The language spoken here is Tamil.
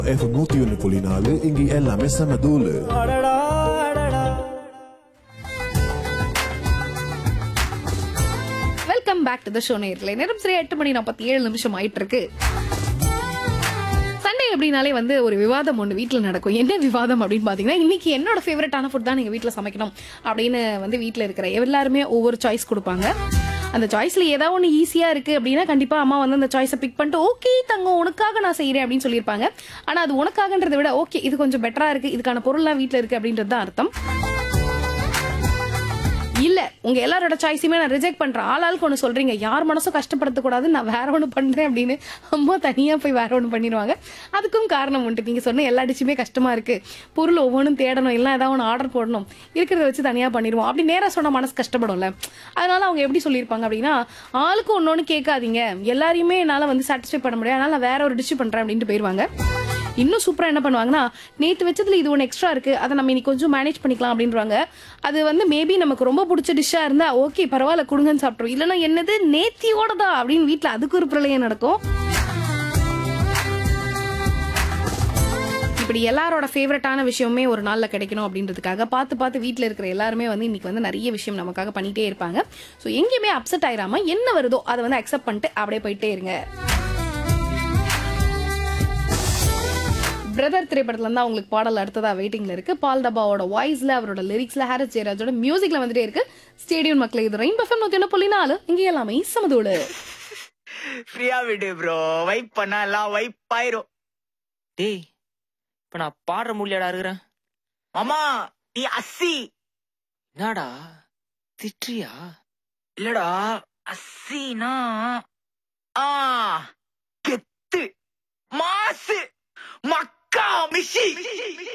எஃப் நூத்தி ஒன்னு புள்ளி நாலு இங்க எல்லாமே செம தூளு welcome back to the show நேர்களை நேரம் சரியா எட்டு மணி நாற்பத்தி ஏழு நிமிஷம் ஆயிட்டு இருக்கு சண்டே அப்படின்னாலே வந்து ஒரு விவாதம் ஒன்று வீட்டில் நடக்கும் என்ன விவாதம் அப்படின்னு பார்த்தீங்கன்னா இன்னைக்கு என்னோட ஃபேவரட்டான ஃபுட் தான் நீங்கள் வீட்டில் சமைக்கணும் அப்படின்னு வந்து வீட்டில் இருக்கிற எல்லாருமே ஒவ்வொரு சாய்ஸ் கொடுப்பாங்க அந்த சாய்ஸ்ல ஏதாவது ஒன்று ஈஸியாக இருக்குது அப்படின்னா கண்டிப்பாக அம்மா வந்து அந்த சாய்ஸை பிக் பண்ணிட்டு ஓகே தங்கம் உனக்காக நான் செய்கிறேன் அப்படின்னு சொல்லியிருப்பாங்க ஆனால் அது உனக்காகன்றதை விட ஓகே இது கொஞ்சம் பெட்டராக இருக்குது இதுக்கான பொருள்லாம் வீட்டில் இருக்குது அப்படின்றது தான் அர்த்தம் இல்ல உங்க எல்லாரோட சாய்ஸுமே நான் ரிஜெக்ட் பண்றேன் ஆளாளுக்கு ஒன்று சொல்றீங்க யார் மனசும் கஷ்டப்படுத்த கூடாது நான் வேற ஒன்று பண்றேன் அப்படின்னு அம்மா தனியா போய் வேற ஒன்று பண்ணிடுவாங்க அதுக்கும் காரணம் உண்டு நீங்க சொன்ன எல்லா டிஷ்ஷுமே கஷ்டமா இருக்கு பொருள் ஒவ்வொன்றும் தேடணும் எல்லாம் ஏதாவது ஒன்று ஆர்டர் போடணும் இருக்கிறத வச்சு தனியா பண்ணிடுவோம் அப்படி நேரா சொன்ன மனசு கஷ்டப்படும்ல அதனால அவங்க எப்படி சொல்லியிருப்பாங்க அப்படின்னா ஆளுக்கு ஒன்னொன்னு கேட்காதீங்க எல்லாரையுமே என்னால வந்து சாட்டிஸ்ஃபை பண்ண முடியாது அதனால நான் வேற ஒரு டிஷ் பண்றேன் அப்படின்ட்டு போயிருவாங்க இன்னும் சூப்பரா என்ன பண்ணுவாங்கன்னா நேத்து வச்சதுல இது ஒன்று எக்ஸ்ட்ரா இருக்கு அதை நம்ம இன்னைக்கு கொஞ்சம் மேனேஜ் பண்ணிக்கலாம் அப்படின்றாங்க அது வந்து மேபி நமக்கு ரொம்ப பிடிச்ச டிஷ்ஷா இருந்தா ஓகே பரவாயில்ல கொடுங்கன்னு சாப்பிட்றோம் இல்லைன்னா என்னது நேத்தியோடதா அப்படின்னு வீட்ல அதுக்கு ஒரு பிரளயம் நடக்கும் இப்படி எல்லாரோட ஃபேவரட்டான விஷயமே ஒரு நாள்ல கிடைக்கணும் அப்படின்றதுக்காக பார்த்து பார்த்து வீட்டில் இருக்கிற எல்லாருமே வந்து இன்னைக்கு வந்து நிறைய விஷயம் நமக்காக பண்ணிட்டே இருப்பாங்க ஸோ எங்கேயுமே அப்செட் ஆயிராம என்ன வருதோ அதை வந்து அக்செப்ட் பண்ணிட்டு அப்படியே போயிட்டே இருங்க பிரதர் திரைப்படத்துல இருந்தா உங்களுக்கு பாடல் அடுத்ததா வெயிட்டிங்ல இருக்கு பால் டபாவோட வாய்ஸ்ல அவரோட லிரிக்ஸ்ல ஹாரிஸ் ஜெயராஜோட மியூசிக்ல வந்துட்டே இருக்கு ஸ்டேடியம் மக்கள் இது ரெயின் பஃபம் நூத்தி ஒன்று புள்ளி நாலு இங்க எல்லாமே சமதோடு ஃப்ரீயா விடு ப்ரோ வைப் பண்ணா எல்லாம் வைப் ஆயிரும் டேய் இப்ப நான் பாடுற முடியாடா இருக்கிறேன் மாமா நீ அஸ்ஸி என்னடா திட்டுறியா இல்லடா அஸ்ஸினா ஆ கெத்து மாசு மக்கா மிஷி